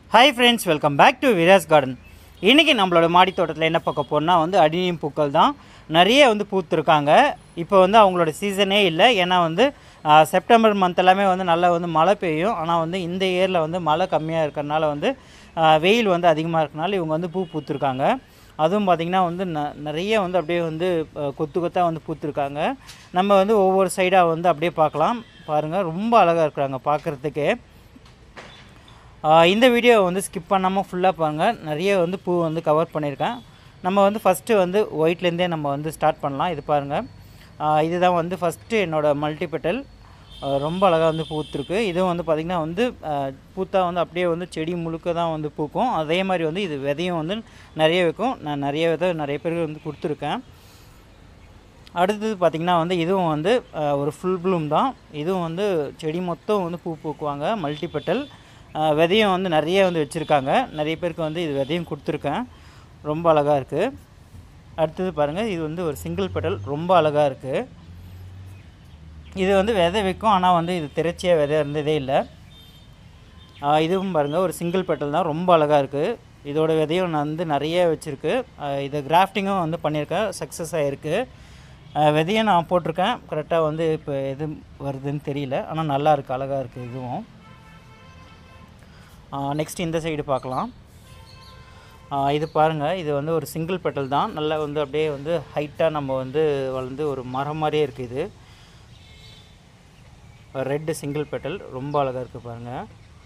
hi friends welcome back to Veeras garden இன்றைக்கி நம்மளோட மாடி தோட்டத்தில் என்ன பார்க்க போறோம்னா வந்து அடினியம் பூக்கள் தான் நிறைய வந்து பூத்துருக்காங்க இப்போ வந்து அவங்களோட சீசனே இல்லை ஏன்னா வந்து ஆ, செப்டம்பர் மந்த் எல்லாமே வந்து நல்லா வந்து மழை பெய்யும் ஆனால் வந்து இந்த இயரில் வந்து மழை கம்மியாக இருக்கிறனால வந்து ஆ, வெயில் வந்து அதிகமாக இருக்கனால இவங்க வந்து பூ பூத்துருக்காங்க அதுவும் பார்த்திங்கன்னா வந்து ந நிறைய வந்து அப்படியே வந்து அ, கொத்து கொத்தாக வந்து பூத்துருக்காங்க நம்ம வந்து ஒவ்வொரு சைடாக வந்து அப்படியே பார்க்கலாம் பாருங்கள் ரொம்ப அழகாக இருக்கிறாங்க பார்க்குறதுக்கே ஆஹ் இந்த வீடியோவை வந்து ஸ்கிப் பண்ணாமல் ஃபுல்லாக பாருங்கள் நிறைய வந்து பூ வந்து கவர் பண்ணியிருக்கேன் நம்ம வந்து ஃபஸ்ட்டு வந்து ஒயிட்லேருந்தே நம்ம வந்து ஸ்டார்ட் பண்ணலாம் இது பாருங்கள் ஆஹ் இதுதான் வந்து ஃபஸ்ட்டு என்னோடய மல்டிபெட்டல் ரொம்ப அழகாக வந்து பூத்துருக்கு இதுவும் வந்து பார்த்திங்கன்னா வந்து ஆஹ் பூத்தா வந்து அப்படியே வந்து செடி முழுக்க தான் வந்து பூக்கும் அதே மாதிரி வந்து இது விதையும் வந்து நிறைய வைக்கும் நான் நிறைய விதை நிறைய பேருக்கு வந்து கொடுத்துருக்கேன் அடுத்தது பார்த்திங்கன்னா வந்து இதுவும் வந்து அஹ், ஒரு ஃபுல் ப்ளூம் தான் இதுவும் வந்து செடி மொத்தம் வந்து பூ பூக்குவாங்க மல்டிபெட்டல் விதையும் வந்து நிறைய வந்து வச்சுருக்காங்க நிறைய பேருக்கு வந்து இது விதையும் கொடுத்துருக்கேன் ரொம்ப அழகாக இருக்குது அடுத்தது பாருங்கள் இது வந்து ஒரு சிங்கிள் பெட்டல் ரொம்ப அழகாக இருக்குது இது வந்து விதை வைக்கும் ஆனால் வந்து இது திரைச்சியாக விதை இருந்ததே இல்லை ஆஹ் இதுவும் பாருங்கள் ஒரு சிங்கிள் பெட்டல் தான் ரொம்ப அழகாக இருக்குது இதோட விதையும் நான் வந்து நிறைய வச்சுருக்கு இது கிராஃப்டிங்கும் வந்து பண்ணியிருக்கேன் சக்ஸஸ் ஆகிருக்கு விதையும் நான் போட்டிருக்கேன் கரெக்டாக வந்து இப்போ எது வருதுன்னு தெரியல ஆனால் நல்லா இருக்குது அழகாக இருக்குது இதுவும் நெக்ஸ்ட் இந்த சைடு பார்க்கலாம் ஆஹ் இது பாருங்கள் இது வந்து ஒரு சிங்கிள் பெட்டல் தான் நல்லா வந்து அப்படியே வந்து ஹைட்டாக நம்ம வந்து வளர்ந்து ஒரு மரம் மாதிரியே இருக்குது இது ரெட்டு சிங்கிள் பெட்டல் ரொம்ப அழகாக இருக்குது பாருங்கள்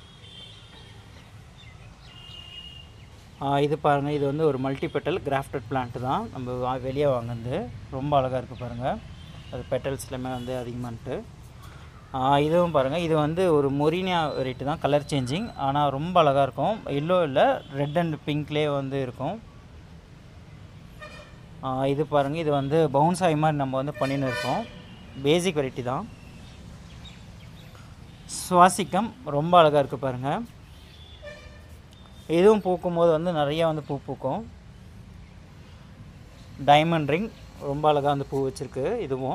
இது பாருங்கள் இது வந்து ஒரு மல்டிபெட்டல் கிராஃப்டட் பிளான்ட் தான் நம்ம வா வெளியே வாங்குனது ரொம்ப அழகாக இருக்குது பாருங்கள் அது பெட்டல்ஸ் எல்லாமே வந்து அதிகமான்ட்டு இதுவும் பாருங்கள் இது வந்து ஒரு மொரினியா வெரைட்டி தான் கலர் சேஞ்சிங் ஆனால் ரொம்ப அழகாக இருக்கும் எல்லோ இல்லை ரெட் அண்ட் பிங்க்லேயே வந்து இருக்கும் ஆ, இது பாருங்கள் இது வந்து பவுன்சாய் மாதிரி நம்ம வந்து பண்ணின்னு இருக்கோம் பேசிக் வெரைட்டி தான் சுவாசிக்கம் ரொம்ப அழகாக இருக்குது பாருங்கள் இதுவும் பூக்கும்போது வந்து நிறைய வந்து பூ பூக்கும் டைமண்ட் ரிங் ரொம்ப அழகாக வந்து பூ வச்சுருக்கு இதுவும்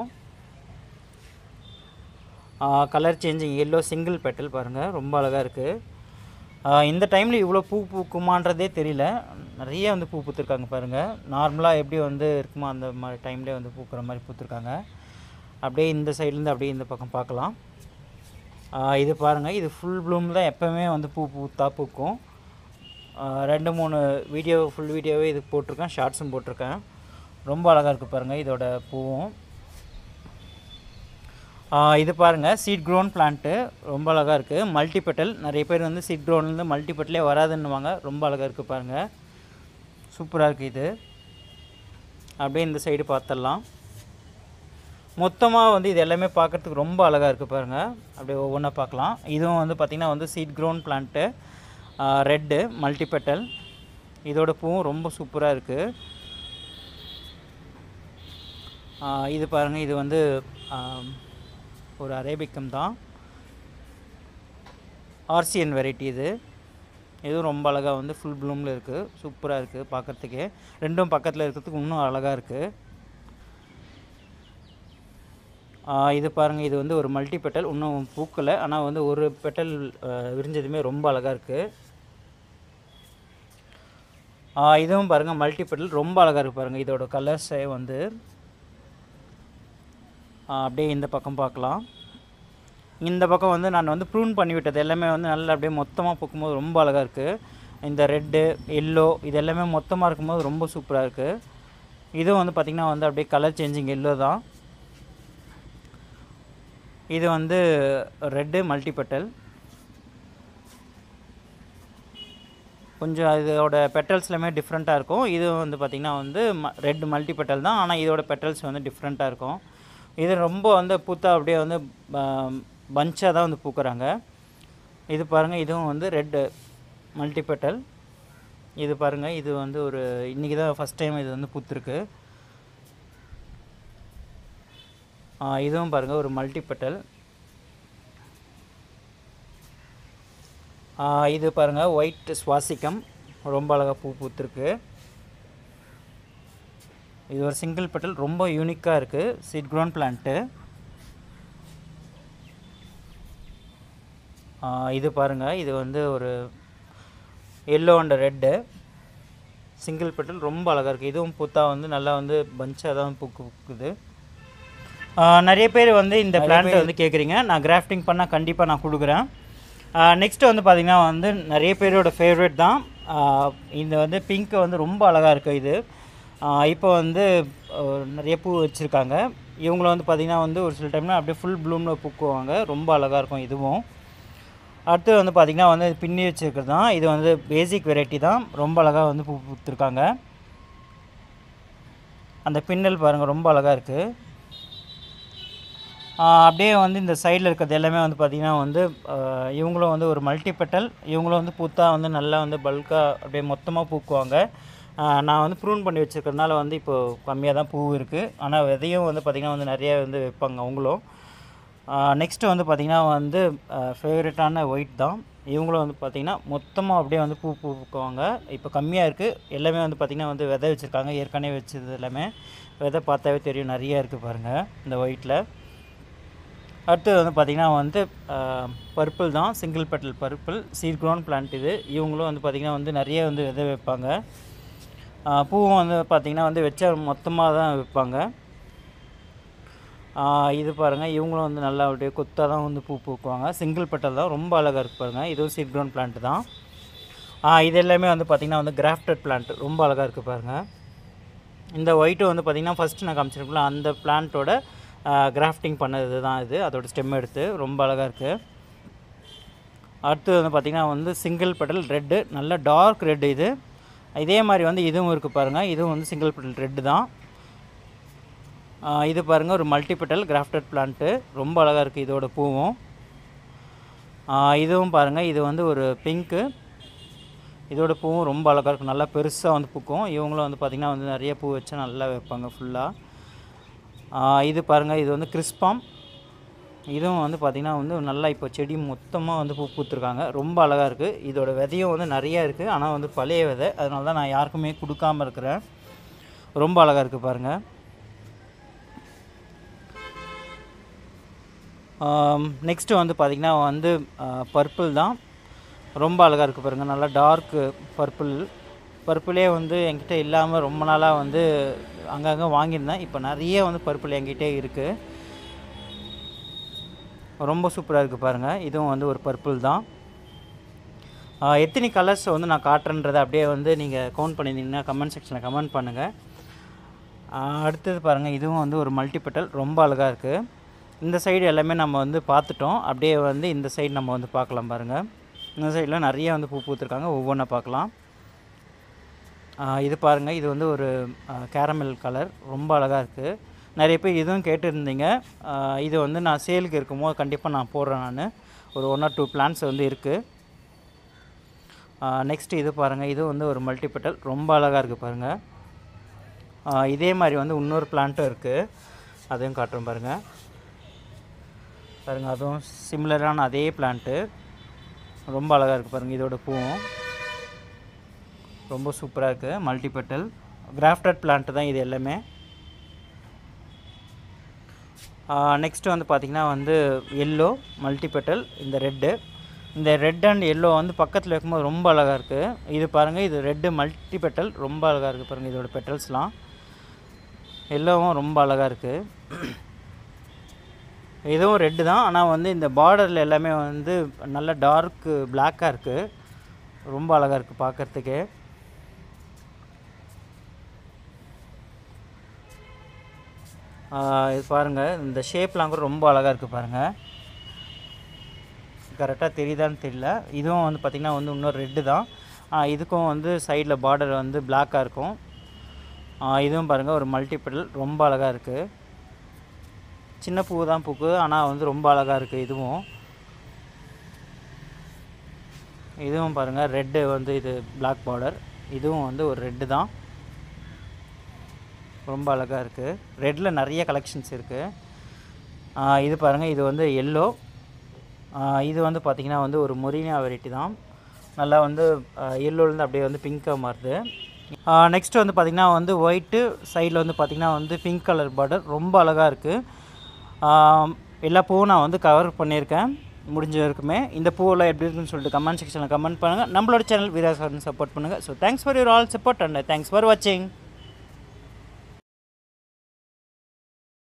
colour changing yellow single petal பாருங்கள் ரொம்ப அழகாக இருக்குது இந்த டைமில் இவ்வளோ பூ பூக்குமான்றதே தெரியல நிறைய வந்து பூ பூத்துருக்காங்க பாருங்கள் நார்மலாக எப்படி வந்து இருக்குமோ அந்த மாதிரி டைம்லேயே வந்து பூக்கிற மாதிரி பூத்துருக்காங்க அப்படியே இந்த சைட்லேருந்து அப்படியே இந்த பக்கம் பார்க்கலாம் ஆஹ் இது பாருங்கள் இது ஃபுல் ப்ளூம் தான் எப்போவுமே வந்து பூ பூத்தா பூக்கும் ஆஹ் ரெண்டு மூணு வீடியோ ஃபுல் வீடியோவே இது போட்டிருக்கேன் ஷார்ட்ஸும் போட்டிருக்கேன் ரொம்ப அழகாக இருக்குது பாருங்கள் இதோட பூவும் ஆஹ் இது பாருங்கள் சீட் க்ரோன் பிளான்ட்டு ரொம்ப அழகாக இருக்குது மல்டிபெட்டல் நிறைய பேர் வந்து சீட் க்ரோன்லேருந்து மல்டிபெட்டலே வராதுன்னுவாங்க ரொம்ப அழகாக இருக்குது பாருங்கள் சூப்பராக இருக்குது இது அப்படியே இந்த சைடு பார்த்துடலாம் மொத்தமாக வந்து இது எல்லாமே பார்க்குறதுக்கு ரொம்ப அழகாக இருக்குது பாருங்கள் அப்படியே ஒவ்வொன்றா பார்க்கலாம் இதுவும் வந்து பார்த்திங்கன்னா வந்து seed grown plant red multi petal இதோட பூவும் ரொம்ப சூப்பராக இருக்குது இது பாருங்கள் இது வந்து ஆம், ஒரு அரேபிக்கம் தான் ஆர்சியன் வெரைட்டி இது இதுவும் ரொம்ப அழகாக வந்து ஃபுல் ப்ளூமில் இருக்குது சூப்பராக இருக்குது பார்க்குறதுக்கே ரெண்டும் பக்கத்தில் இருக்கிறதுக்கு இன்னும் அழகாக இருக்குது இது பாருங்கள் இது வந்து ஒரு மல்டி பெட்டல் இன்னும் பூக்கலை ஆனால் வந்து ஒரு பெட்டல் விரிஞ்சதுமே ரொம்ப அழகாக இருக்குது இதுவும் பாருங்கள் மல்டி பெட்டல் ரொம்ப அழகாக இருக்குது பாருங்கள் இதோட கலர்ஸே வந்து ஆ, அப்படியே இந்த பக்கம் பார்க்கலாம் இந்த பக்கம் வந்து நான் வந்து ப்ரூன் பண்ணி விட்டது எல்லாமே வந்து நல்லா அப்படியே மொத்தமாக பூக்கும்போது ரொம்ப அழகாக இருக்குது இந்த ரெட்டு எல்லோ இது எல்லாமே மொத்தமாக இருக்கும்போது ரொம்ப சூப்பராக இருக்குது இதுவும் வந்து பார்த்திங்கன்னா வந்து அப்படியே கலர் சேஞ்சிங் எல்லோ தான் இது வந்து ரெட்டு மல்டிபெட்டல் கொஞ்சம் இதோட பெட்டல்ஸ்லாமே டிஃப்ரெண்ட்டாக இருக்கும் இது வந்து பார்த்திங்கன்னா வந்து ம ரெட் மல்டிபெட்டல் தான் ஆனால் இதோட பெட்டல்ஸ் வந்து டிஃப்ரெண்ட்டாக இருக்கும் இது ரொம்ப வந்து பூத்தா அப்படியே வந்து பஞ்சாக தான் வந்து பூக்குறாங்க இது பாருங்கள் இதுவும் வந்து ரெட் மல்டிபெட்டல் இது பாருங்கள் இது வந்து ஒரு இன்றைக்கி தான் ஃபஸ்ட் டைம் இது வந்து பூத்துருக்கு ஆ, இதுவும் பாருங்கள் ஒரு மல்டிபெட்டல் இது பாருங்கள் ஒயிட் சுவாசிக்கம் ரொம்ப அழகாக பூ பூத்துருக்கு இது ஒரு சிங்கிள் பெட்டல் ரொம்ப யூனிக்காக இருக்குது சீட் க்ரோன் பிளான்ட்டு இது பாருங்கள் இது வந்து ஒரு yellow and red single petal ரொம்ப அழகாக இருக்குது இதுவும் பூத்தா வந்து நல்லா வந்து பஞ்சாக தான் பூக்கு பூக்குது ஆஹ் நிறைய பேர் வந்து இந்த பிளான்ட்டை வந்து கேட்குறீங்க நான் கிராஃப்டிங் பண்ணால் கண்டிப்பாக நான் கொடுக்குறேன் நெக்ஸ்ட்டு வந்து பார்த்திங்கன்னா வந்து நிறைய பேரோட ஃபேவரட் தான் ஆஹ் இந்த வந்து பிங்க் வந்து ரொம்ப அழகாக இருக்குது இது இப்போ வந்து ஆஹ் நிறைய பூ வச்சுருக்காங்க இவங்கள வந்து பார்த்திங்கன்னா வந்து ஒரு சில டைம்ல அப்படியே ஃபுல் ப்ளூமில் பூக்குவாங்க ரொம்ப அழகாக இருக்கும் இதுவும் அடுத்து வந்து பார்த்திங்கன்னா வந்து இது பின்னி வச்சுருக்கிறது தான் இது வந்து பேசிக் வெரைட்டி தான் ரொம்ப அழகாக வந்து பூ பூத்துருக்காங்க அந்த பின்னல் பாருங்கள் ரொம்ப அழகாக இருக்குது அப்படியே வந்து இந்த சைடில் இருக்கிறது எல்லாமே வந்து பார்த்திங்கன்னா வந்து ஆஹ் இவங்களும் வந்து ஒரு மல்டிபெட்டல் இவங்களும் வந்து பூத்தா வந்து நல்லா வந்து பல்காக அப்படியே மொத்தமாக பூக்குவாங்க ஆஹ் நான் வந்து ப்ரூன் பண்ணி வச்சுருக்கறனால வந்து இப்போது கம்மியாக தான் பூ இருக்குது ஆனால் விதையும் வந்து பார்த்திங்கன்னா வந்து நிறைய வந்து வைப்பாங்க அவங்களும் நெக்ஸ்ட்டு வந்து பார்த்திங்கன்னா வந்து ஃபேவரட்டான ஒயிட் தான் இவங்களும் வந்து பார்த்திங்கன்னா மொத்தமாக அப்படியே வந்து பூ பூ பூக்குவாங்க இப்போ கம்மியாக இருக்குது எல்லாமே வந்து பார்த்திங்கன்னா வந்து விதை வச்சுருக்காங்க ஏற்கனவே வச்சது எல்லாமே விதை பார்த்தாவே தெரியும் நிறைய இருக்குது பாருங்கள் இந்த ஒயிட்டில் அடுத்தது வந்து பார்த்திங்கன்னா வந்து பர்பிள் தான் single petal purple seed grown plant இது இவங்களும் வந்து பார்த்திங்கன்னா வந்து நிறைய வந்து விதை வைப்பாங்க ஆஹ் பூவும் வந்து பார்த்திங்கன்னா வந்து வச்ச மொத்தமாக தான் வைப்பாங்க ஆஹ் இது பாருங்கள் இவங்களும் வந்து நல்லா அப்படியே கொத்தாக தான் வந்து பூ பூக்குவாங்க சிங்கிள் பெட்டல் தான் ரொம்ப அழகாக இருக்கு பாருங்கள் இதுவும் சீட் க்ரோன் பிளான்ட் தான் ஆஹ் இது எல்லாமே வந்து பார்த்திங்கன்னா வந்து கிராஃப்டட் பிளான்ட் ரொம்ப அழகாக இருக்குது பாருங்கள் இந்த ஒயிட்டு வந்து பார்த்திங்கன்னா ஃபஸ்ட்டு நான் காமிச்சிருக்கல அந்த பிளான்ட்டோட கிராஃப்டிங் பண்ணது தான் இது அதோட ஸ்டெம் எடுத்து ரொம்ப அழகாக இருக்குது அடுத்து வந்து பார்த்திங்கன்னா வந்து சிங்கிள் பெடல் ரெட்டு நல்ல டார்க் ரெட் இது இதே மாதிரி வந்து இதுவும் இருக்குது பாருங்கள் இதுவும் வந்து சிங்கிள் பெடல் ரெட்டு தான் ஆஹ் இது பாருங்கள் ஒரு மல்டிபெட்டல் கிராஃப்டட் பிளான்ட்டு ரொம்ப அழகாக இருக்குது இதோட பூவும் ஆஹ் இதுவும் பாருங்கள் இது வந்து ஒரு பிங்க்கு இதோட பூவும் ரொம்ப அழகாக இருக்கும் நல்லா பெருசாக வந்து பூக்கும் இவங்களும் வந்து பார்த்திங்கன்னா வந்து நிறைய பூ வச்சு நல்லா வைப்பாங்க ஃபுல்லாக இது பாருங்கள் இது வந்து கிறிஸ்பாம் இதுவும் வந்து பார்த்திங்கன்னா வந்து நல்லா இப்போ செடி மொத்தமாக வந்து பூ பூத்துருக்காங்க ரொம்ப அழகாக இருக்குது இதோட விதையும் வந்து நிறைய இருக்குது ஆனால் வந்து பழைய விதை அதனால தான் நான் யாருக்குமே கொடுக்காம இருக்கிறேன் ரொம்ப அழகாக இருக்குது பாருங்கள் நெக்ஸ்ட்டு வந்து பார்த்திங்கன்னா வந்து பர்பிள் தான் ரொம்ப அழகாக இருக்குது பாருங்கள் நல்லா டார்க்கு பர்பிள் பர்பிளே வந்து என்கிட்ட இல்லாமல் ரொம்ப நாளாக வந்து அங்கங்கே வாங்கியிருந்தேன் இப்போ நிறைய வந்து பர்பிள் என்கிட்டே இருக்குது ரொம்ப சூப்பராக இருக்குது பாருங்கள் இதுவும் வந்து ஒரு பர்பிள் தான் ஆஹ் எத்தனை கலர்ஸ் வந்து நான் காட்டுறேன்றதை அப்படியே வந்து நீங்கள் கவுண்ட் பண்ணியிருந்தீங்கன்னா கமெண்ட் செக்ஷனில் கமெண்ட் பண்ணுங்கள் ஆஹ் அடுத்தது பாருங்கள் இதுவும் வந்து ஒரு மல்டிபெட்டல் ரொம்ப அழகாக இருக்குது இந்த சைடு எல்லாமே நம்ம வந்து பார்த்துட்டோம் அப்படியே வந்து இந்த சைடு நம்ம வந்து பார்க்கலாம் பாருங்கள் இந்த சைடில் நிறைய வந்து பூ பூத்துருக்காங்க ஒவ்வொன்றா பார்க்கலாம் ஆஹ் இது பாருங்கள் இது வந்து ஒரு கேரமல் கலர் ரொம்ப அழகாக இருக்குது நிறைய பேர் இதுவும் கேட்டுருந்தீங்க ஆஹ் இது வந்து நான் சேலுக்கு இருக்கும்போது கண்டிப்பாக நான் போடுறேன் நான் ஒரு ஒன் ஆர் டூ பிளான்ஸ் வந்து இருக்குது நெக்ஸ்ட் இது பாருங்கள் இது வந்து ஒரு மல்டிபெட்டல் ரொம்ப அழகாக இருக்குது பாருங்கள் ஆஹ் இதே மாதிரி வந்து இன்னொரு பிளான்ட்டும் இருக்குது அதையும் காட்டுறேன் பாருங்கள் பாருங்கள் அதுவும் சிமிலரான அதே பிளான்ட்டு ரொம்ப அழகாக இருக்குது பாருங்கள் இதோட பூவும் ரொம்ப சூப்பராக இருக்குது மல்டிபெட்டல் கிராஃப்டட் பிளான்ட் தான் இது எல்லாமே நெக்ஸ்ட்டு வந்து பார்த்திங்கன்னா வந்து எல்லோ மல்டிபெட்டல் இந்த ரெட்டு இந்த ரெட் அண்ட் எல்லோ வந்து பக்கத்தில் வைக்கும்போது ரொம்ப அழகாக இருக்குது இது பாருங்கள் இது ரெட்டு மல்டிபெட்டல் ரொம்ப அழகாக இருக்குது பாருங்கள் இதோட பெட்டல்ஸ்லாம் எல்லோவும் ரொம்ப அழகாக இருக்குது இதுவும் ரெட்டு தான் ஆனால் வந்து இந்த பார்டரில் எல்லாமே வந்து நல்ல டார்க்கு பிளாக்காக இருக்குது ரொம்ப அழகாக இருக்குது பார்க்குறதுக்கே இது பாருங்கள் இந்த ஷேப்லாம் கூட ரொம்ப அழகாக இருக்குது பாருங்கள் கரெக்டாக தெரியுதான்னு தெரியல இதுவும் வந்து பார்த்திங்கன்னா வந்து இன்னொரு ரெட்டு தான் ஆ, இதுக்கும் வந்து சைடில் பார்டர் வந்து பிளாக்காக இருக்கும் ஆ, இதுவும் பாருங்கள் ஒரு மல்டிபிள் ரொம்ப அழகாக இருக்குது சின்ன பூ தான் பூக்கு ஆனால் வந்து ரொம்ப அழகாக இருக்குது இதுவும் இதுவும் பாருங்கள் ரெட்டு வந்து இது Black பார்டர் இதுவும் வந்து ஒரு ரெட்டு தான் ரொம்ப அழகாக இருக்குது ரெட்டில் நிறைய கலெக்ஷன்ஸ் இருக்குது இது பாருங்கள் இது வந்து எல்லோ இது வந்து பார்த்திங்கன்னா வந்து ஒரு மொரினியா வெரைட்டி தான் நல்லா வந்து எல்லோலேருந்து அப்படியே வந்து பிங்க்காக மாறுது நெக்ஸ்ட் வந்து பார்த்திங்கன்னா வந்து ஒயிட்டு சைடில் வந்து பார்த்திங்கன்னா வந்து பிங்க் கலர் பார்டர் ரொம்ப அழகாக இருக்குது எல்லா பூவும் நான் வந்து கவர் பண்ணியிருக்கேன் முடிஞ்ச வரைக்குமே இந்த பூவெல்லாம் எப்படி இருக்குன்னு சொல்லிட்டு கமெண்ட் செக்ஷனில் கமெண்ட் பண்ணுங்கள் நம்மளோட சேனல் வீராஸ் கார்டன் சப்போர்ட் பண்ணுங்கள் so thanks for your all support and thanks for வாட்சிங்